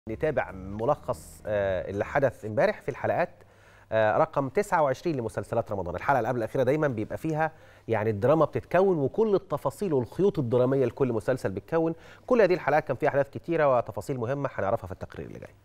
نتابع ملخص آه، اللي حدث امبارح في الحلقات آه، رقم 29 لمسلسلات رمضان الحلقه اللي قبل الاخيره دايما بيبقى فيها يعني الدراما بتتكون وكل التفاصيل والخيوط الدراميه لكل مسلسل بتكون كل هذه الحلقات كان فيها احداث كتيره وتفاصيل مهمه هنعرفها في التقرير اللي جاي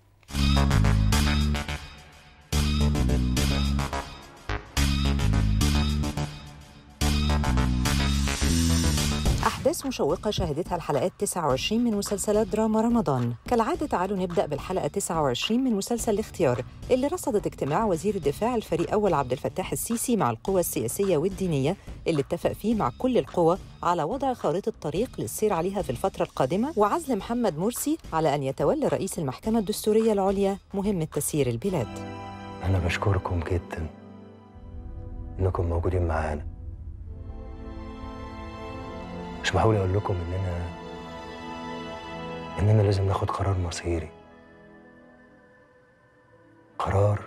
أحداث مشوقة شهدتها الحلقات 29 من مسلسلات دراما رمضان كالعادة تعالوا نبدأ بالحلقة 29 من مسلسل الاختيار اللي رصدت اجتماع وزير الدفاع الفريق أول عبد الفتاح السيسي مع القوى السياسية والدينية اللي اتفق فيه مع كل القوى على وضع خارطة طريق للسير عليها في الفترة القادمة وعزل محمد مرسي على أن يتولى رئيس المحكمة الدستورية العليا مهمة تسيير البلاد أنا بشكركم جدا إنكم موجودين معانا مش معقول أقول لكم إننا إننا لازم ناخد قرار مصيري قرار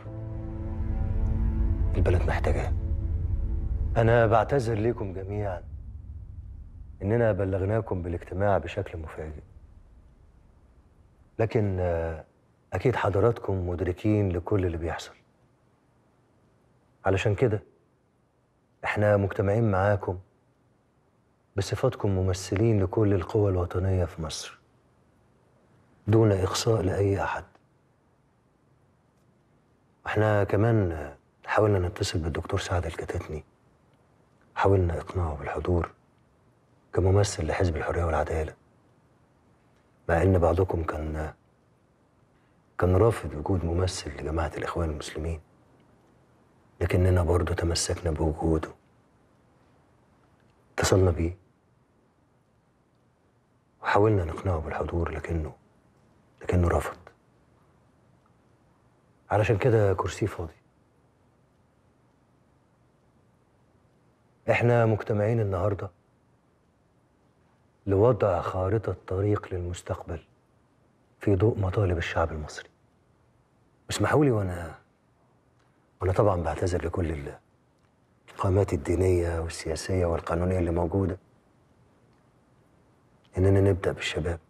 البلد محتاجاه أنا بعتذر ليكم جميعا إننا بلغناكم بالاجتماع بشكل مفاجئ لكن آه، أكيد حضراتكم مدركين لكل اللي بيحصل علشان كده احنا مجتمعين معاكم بصفتكم ممثلين لكل القوى الوطنية في مصر دون إقصاء لأي أحد احنا كمان حاولنا نتصل بالدكتور سعد الكتاتني حاولنا إقناعه بالحضور كممثل لحزب الحرية والعدالة مع إن بعضكم كان كان رافض وجود ممثل لجماعة الإخوان المسلمين لكننا برضه تمسكنا بوجوده اتصلنا بيه وحاولنا نقنعه بالحضور لكنه لكنه رفض علشان كده كرسيه فاضي احنا مجتمعين النهارده لوضع خارطة طريق للمستقبل في ضوء مطالب الشعب المصري اسمحوا لي وانا وانا طبعا بعتذر لكل ال- القامات الدينية والسياسية والقانونية اللي موجودة إننا نبدأ بالشباب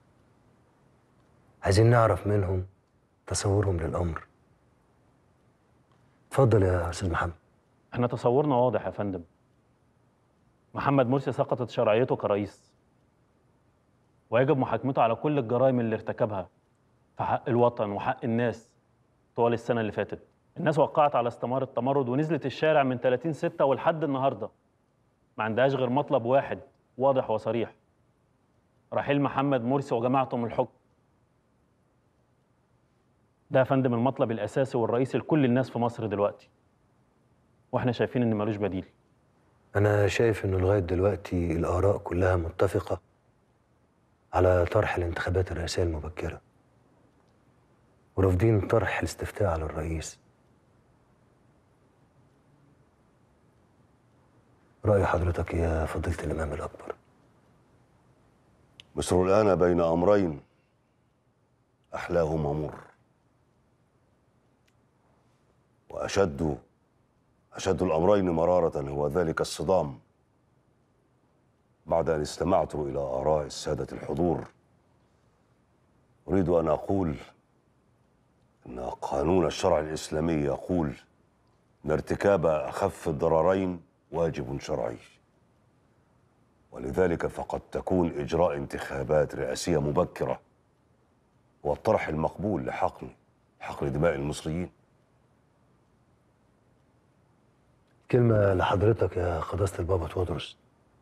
عايزين نعرف منهم تصورهم للأمر اتفضل يا أستاذ محمد احنا تصورنا واضح يا فندم محمد مرسي سقطت شرعيته كرئيس ويجب محاكمته على كل الجرائم اللي ارتكبها في حق الوطن وحق الناس طوال السنة اللي فاتت الناس وقعت على استمار التمرد ونزلت الشارع من 30 ستة ولحد النهاردة ما عندهاش غير مطلب واحد واضح وصريح رحيل محمد مرسي وجماعته من الحكم ده يا فندم المطلب الأساسي والرئيسي لكل الناس في مصر دلوقتي واحنا شايفين ان ملوش بديل أنا شايف إنه لغاية دلوقتي الآراء كلها متفقة على طرح الانتخابات الرئاسية المبكرة ورافضين طرح الاستفتاء على الرئيس رأي حضرتك يا فضيلة الإمام الأكبر مصر الآن بين أمرين أحلاهما مر وأشد أشد الأمرين مرارة هو ذلك الصدام بعد أن استمعت إلى آراء السادة الحضور أريد أن أقول أن قانون الشرع الإسلامي يقول أن ارتكاب أخف الضررين واجب شرعي ولذلك فقد تكون إجراء انتخابات رئاسية مبكرة هو الطرح المقبول لحقن حقن دماء المصريين كلمة لحضرتك يا قداسة البابا تودرس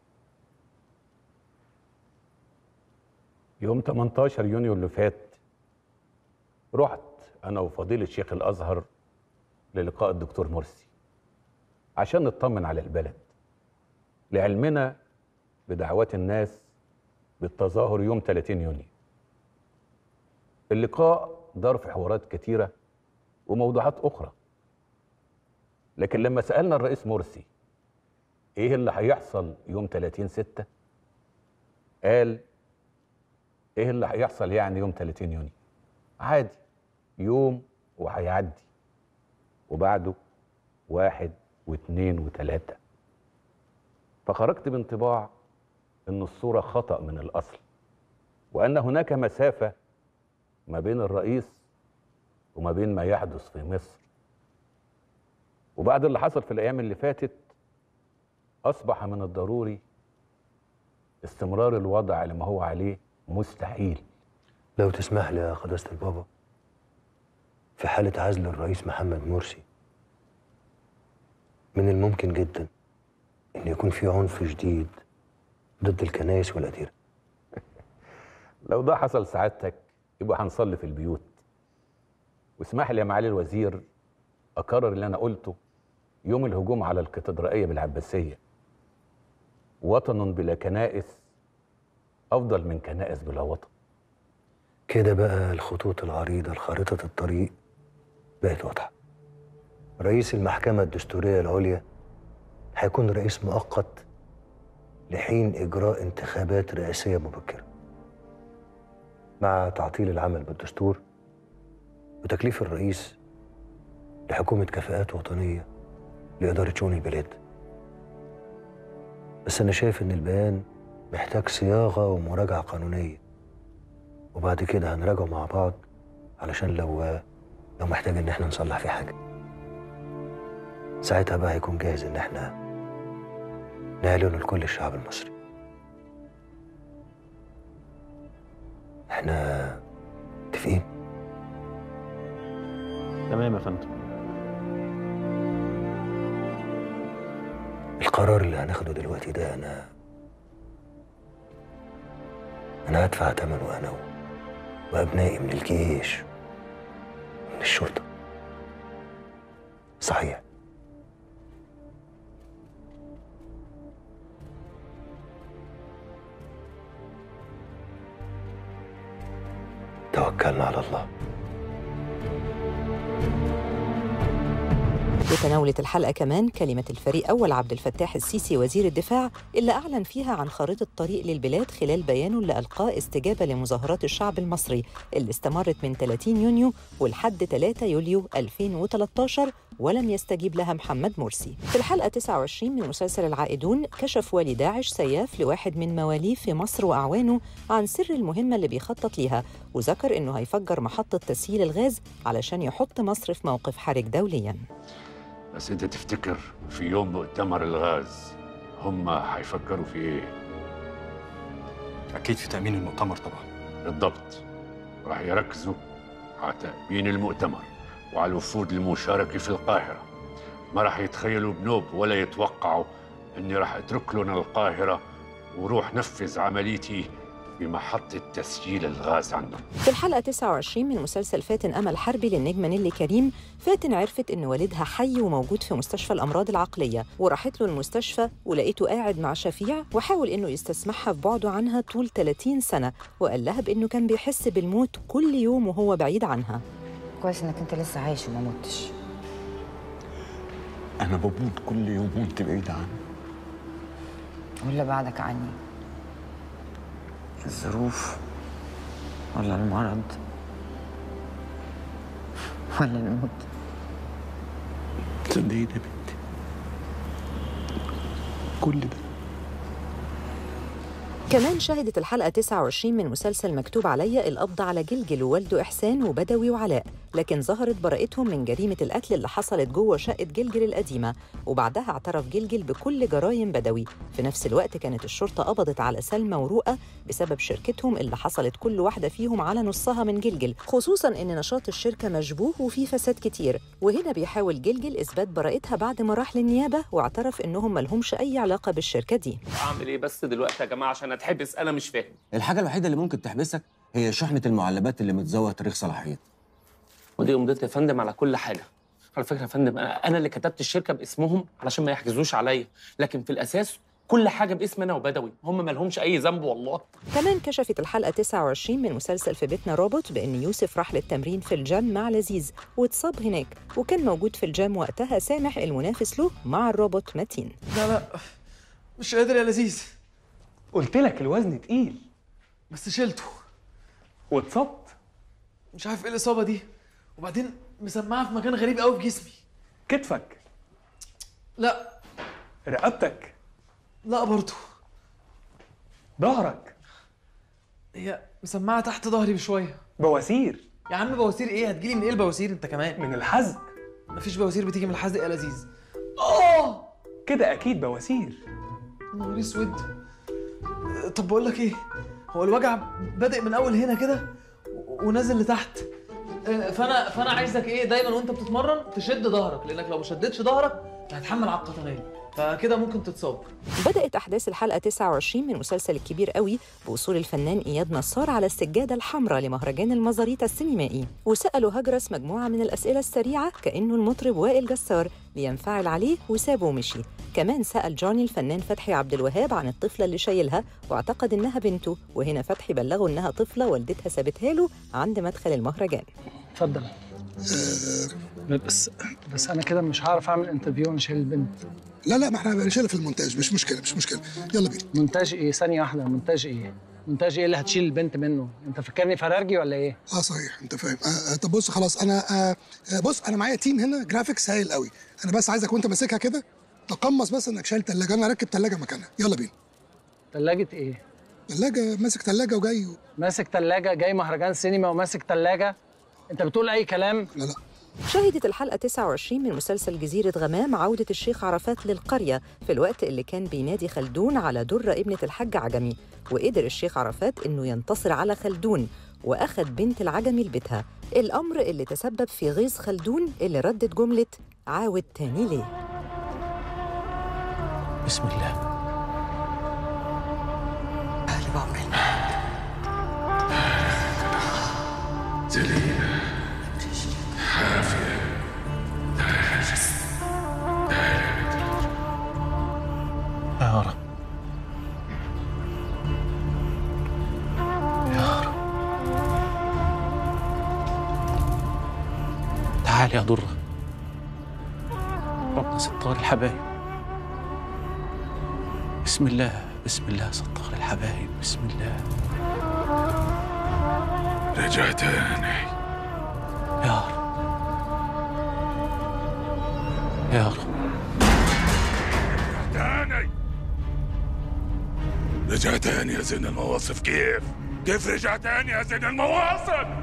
يوم 18 يونيو اللي فات رحت انا وفضيله الشيخ الازهر للقاء الدكتور مرسي عشان نطمن على البلد لعلمنا بدعوات الناس بالتظاهر يوم 30 يونيو اللقاء دار في حوارات كتيره وموضوعات اخرى لكن لما سالنا الرئيس مرسي ايه اللي هيحصل يوم 30 6 قال ايه اللي هيحصل يعني يوم 30 يونيو عادي يوم وهيعدي وبعده واحد واثنين وثلاثة فخرجت بانطباع ان الصورة خطأ من الاصل وان هناك مسافة ما بين الرئيس وما بين ما يحدث في مصر وبعد اللي حصل في الأيام اللي فاتت أصبح من الضروري استمرار الوضع على ما هو عليه مستحيل لو تسمح لي يا قداسة البابا في حالة عزل الرئيس محمد مرسي من الممكن جدا إن يكون في عنف شديد ضد الكنائس والأديرة لو ده حصل سعادتك يبقى هنصلي في البيوت واسمح لي يا معالي الوزير أكرر اللي أنا قلته يوم الهجوم على الكاتدرائية بالعباسية وطن بلا كنائس أفضل من كنائس بلا وطن كده بقى الخطوط العريضة لخارطة الطريق بقت واضحة رئيس المحكمة الدستورية العليا هيكون رئيس مؤقت لحين إجراء انتخابات رئاسية مبكرة مع تعطيل العمل بالدستور وتكليف الرئيس لحكومة كفاءات وطنية لإدارة شؤون البلاد بس أنا شايف إن البيان محتاج صياغة ومراجعة قانونية وبعد كده هنراجعه مع بعض علشان لو لو محتاج إن احنا نصلح فيه حاجة ساعتها بقى هيكون جاهز إن احنا نعلنه لكل الشعب المصري احنا متفقين تمام يا فندم القرار اللي هناخده دلوقتي ده انا انا هدفع ثمنه انا و- وابنائي من الجيش ومن الشرطه صحيح توكلنا على الله وتناولت الحلقة كمان كلمة الفريق أول عبد الفتاح السيسي وزير الدفاع اللي أعلن فيها عن خارطة طريق للبلاد خلال بيانه اللي ألقاه استجابة لمظاهرات الشعب المصري اللي استمرت من 30 يونيو ولحد 3 يوليو 2013 ولم يستجيب لها محمد مرسي في الحلقة 29 من مسلسل العائدون كشف والي داعش سياف لواحد من مواليه في مصر وأعوانه عن سر المهمة اللي بيخطط ليها وذكر إنه هيفجر محطة تسييل الغاز علشان يحط مصر في موقف حرج دولياً بس انت تفتكر في يوم مؤتمر الغاز هم هيفكروا في ايه أكيد في تأمين المؤتمر طبعا بالضبط راح يركزوا على تأمين المؤتمر وعلى الوفود المشاركة في القاهرة ما راح يتخيلوا بنوب ولا يتوقعوا اني راح اترك لهم القاهرة وروح نفذ عمليتي بمحطة تسجيل الغاز عندهم في الحلقة 29 من مسلسل فاتن أمل حربي للنجمة نيلي كريم فاتن عرفت إن والدها حي وموجود في مستشفى الأمراض العقلية وراحت له المستشفى ولقيته قاعد مع شفيع وحاول إنه يستسمحها في بعده عنها طول 30 سنة وقال لها بإنه كان بيحس بالموت كل يوم وهو بعيد عنها كويس انك انت لسه عايش وما متش أنا بموت كل يوم وأنت بعيد عني ولا بعدك عني الظروف ولا المرض ولا الموت صدقيني يا بنتي كل ده كمان شهدت الحلقة 29 من مسلسل مكتوب عليا القبض على جلجل ووالده إحسان وبدوي وعلاء لكن ظهرت براءتهم من جريمة القتل اللي حصلت جوه شقة جلجل القديمة وبعدها اعترف جلجل بكل جرائم بدوي في نفس الوقت كانت الشرطة قبضت على سلمى ورؤى بسبب شركتهم اللي حصلت كل واحدة فيهم على نصها من جلجل خصوصا إن نشاط الشركة مشبوه وفيه فساد كتير وهنا بيحاول جلجل إثبات براءتها بعد ما راح للنيابة واعترف إنهم ملهمش أي علاقة بالشركة دي اعمل ايه بس دلوقتي يا جماعه عشان اتحبس انا مش فاهم الحاجة الوحيدة اللي ممكن تحبسك هي شحنة المعلبات اللي متزوج تاريخ صلاحيتها ودي امضيت يا فندم على كل حاجه على فكره يا فندم انا أنا اللي كتبت الشركه باسمهم علشان ما يحجزوش عليا لكن في الاساس كل حاجه باسم انا وبدوي هم ما لهمش اي ذنب والله كمان كشفت الحلقة 29 من مسلسل في بيتنا روبوت بأن يوسف راح للتمرين في الجيم مع لذيذ واتصاب هناك وكان موجود في الجيم وقتها سامح المنافس له مع الروبوت متين لا لا مش قادر يا لذيذ قلت لك الوزن تقيل بس شلته واتصبت مش عارف ايه الاصابه دي وبعدين مسمعه في مكان غريب قوي في جسمي كتفك لا رقبتك لا برضه ظهرك هي مسمعه تحت ظهري بشويه بواسير يا عم بواسير ايه هتجيلي من ايه البواسير انت كمان من الحزق مفيش بواسير بتيجي من الحزق يا لذيذ اه كده اكيد بواسير نهار اسود طب بقول لك ايه هو الوجع بادئ من اول هنا كده و- ونازل لتحت آه، فانا فانا عايزك ايه دايما وانت بتتمرن تشد ظهرك لانك لو ما شدتش ظهرك هتحمل على القطنيه فكده ممكن تتصاب بدأت أحداث الحلقة 29 من مسلسل الكبير قوي بوصول الفنان إياد نصار على السجادة الحمراء لمهرجان المزاريطة السينمائي وسألوا هجرس مجموعة من الأسئلة السريعة كأنه المطرب وائل جسار لينفعل عليه وسابه ومشي كمان سأل جوني الفنان فتحي عبد الوهاب عن الطفلة اللي شايلها واعتقد إنها بنته وهنا فتحي بلغه إنها طفلة والدتها سابتها له عند مدخل المهرجان اتفضل بس بس انا كده مش هعرف اعمل انترفيو وانا شايل البنت لا لا ما احنا هنشيلها في المونتاج مش مشكله مش مشكله يلا بينا مونتاج ايه ثانيه واحده مونتاج ايه مونتاج ايه اللي هتشيل البنت منه انت فاكرني فرارجي ولا ايه اه صحيح انت فاهم آه آه طب بص خلاص انا آه آه بص انا معايا تيم هنا جرافيكس هايل قوي انا بس عايزك وانت ماسكها كده تقمص بس انك شايل ثلاجه انا هركب ثلاجه مكانها يلا بينا ثلاجه ايه ثلاجه ماسك ثلاجه وجاي ماسك ثلاجه جاي مهرجان سينما وماسك ثلاجه انت بتقول اي كلام لا لا شهدت الحلقة 29 من مسلسل جزيرة غمام عودة الشيخ عرفات للقرية في الوقت اللي كان بينادي خلدون على درة ابنة الحاج عجمي وقدر الشيخ عرفات إنه ينتصر على خلدون وأخد بنت العجمي لبيتها الأمر اللي تسبب في غيظ خلدون اللي ردت جملة عاود تاني ليه بسم الله ذليلة حافية يا رب يا رب تعال يا ضرة ربنا ستار الحبايب بسم الله بسم الله ستار الحبايب بسم الله رجع تاني يا رب يا رب تاني رجع تاني يا زين المواصف كيف؟ كيف رجع تاني يا زين المواصف؟